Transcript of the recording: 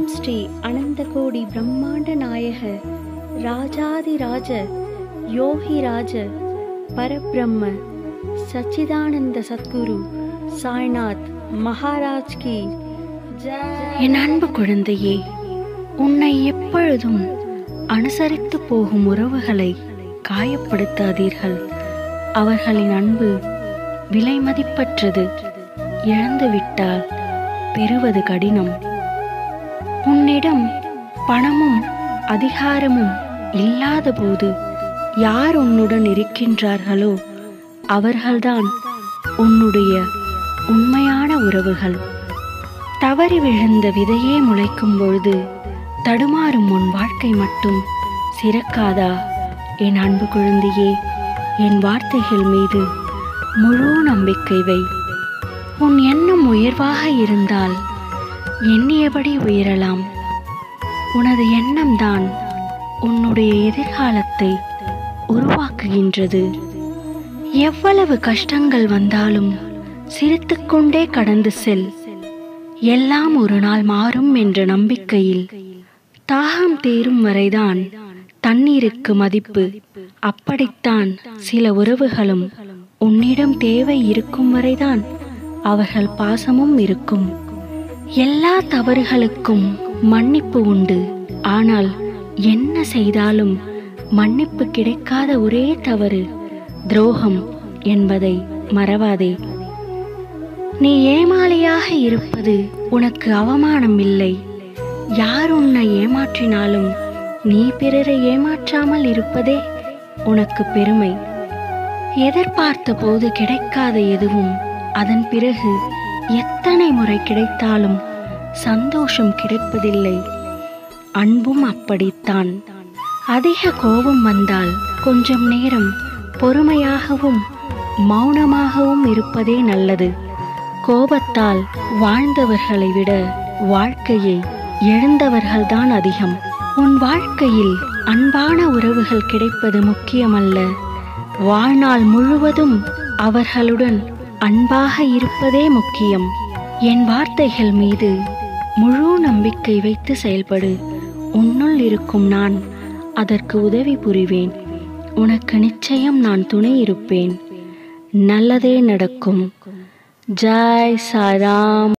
ஓம் ஸ்ரீ அனந்தகோடி பிரம்மாண்ட நாயக ராஜாதிராஜ யோகிராஜ பரபிரம்ம சச்சிதானந்த சத்குரு சாய்நாத் மகாராஜ் கி ஜெய். என் அன்பு குழந்தையே உன்னை எப்பொழுதும் அனுசரித்து போகும் உறவுகளை காயப்படுத்தாதீர்கள் அவர்களின் அன்பு விலை மதிப்பற்றது இழந்துவிட்டால் பெறுவது கடினம் உன்னிடம் பணமும் அதிகாரமும் இல்லாதபோது யார் உன்னுடன் இருக்கின்றார்களோ அவர்கள்தான் உன்னுடைய உண்மையான உறவுகள் தவறி விழுந்த விதையே முளைக்கும் பொழுது தடுமாறும் உன் வாழ்க்கை மட்டும் சிறக்காதா என் அன்பு குழந்தையே என் வார்த்தைகள் மீது முழு நம்பிக்கை வை உன் எண்ணம் உயர்வாக இருந்தால் எண்ணியபடி உயரலாம் உனது எண்ணம்தான் உன்னுடைய எதிர்காலத்தை உருவாக்குகின்றது எவ்வளவு கஷ்டங்கள் வந்தாலும் சிரித்துக்கொண்டே கடந்து செல் எல்லாம் ஒரு நாள் மாறும் என்ற நம்பிக்கையில் தாகம் தேரும் வரைதான் தண்ணீருக்கு மதிப்பு அப்படித்தான் சில உறவுகளும் உன்னிடம் தேவை இருக்கும் வரைதான் அவர்கள் பாசமும் இருக்கும் எல்லா தவறுகளுக்கும் மன்னிப்பு உண்டு ஆனால் என்ன செய்தாலும் மன்னிப்பு கிடைக்காத ஒரே தவறு துரோகம் என்பதை மறவாதே நீ ஏமாளியாக இருப்பது உனக்கு அவமானம் இல்லை யார் உன்னை ஏமாற்றினாலும் நீ பிறரை ஏமாற்றாமல் இருப்பதே உனக்கு பெருமை எதிர்பார்த்த போது கிடைக்காத எதுவும் அதன் பிறகு எத்தனை முறை கிடைத்தாலும் சந்தோஷம் கிடைப்பதில்லை அன்பும் அப்படித்தான் அதிக கோபம் வந்தால் கொஞ்சம் நேரம் பொறுமையாகவும் மௌனமாகவும் இருப்பதே நல்லது கோபத்தால் வாழ்ந்தவர்களை விட வாழ்க்கையை இழந்தவர்கள்தான் அதிகம் உன் வாழ்க்கையில் அன்பான உறவுகள் கிடைப்பது முக்கியமல்ல வாழ்நாள் முழுவதும் அவர்களுடன் அன்பாக இருப்பதே முக்கியம் என் வார்த்தைகள் மீது முழு நம்பிக்கை வைத்து செயல்படு உன்னுள் இருக்கும் நான் அதற்கு உதவி புரிவேன் உனக்கு நிச்சயம் நான் துணை இருப்பேன் நல்லதே நடக்கும் ஜாய் சாராம்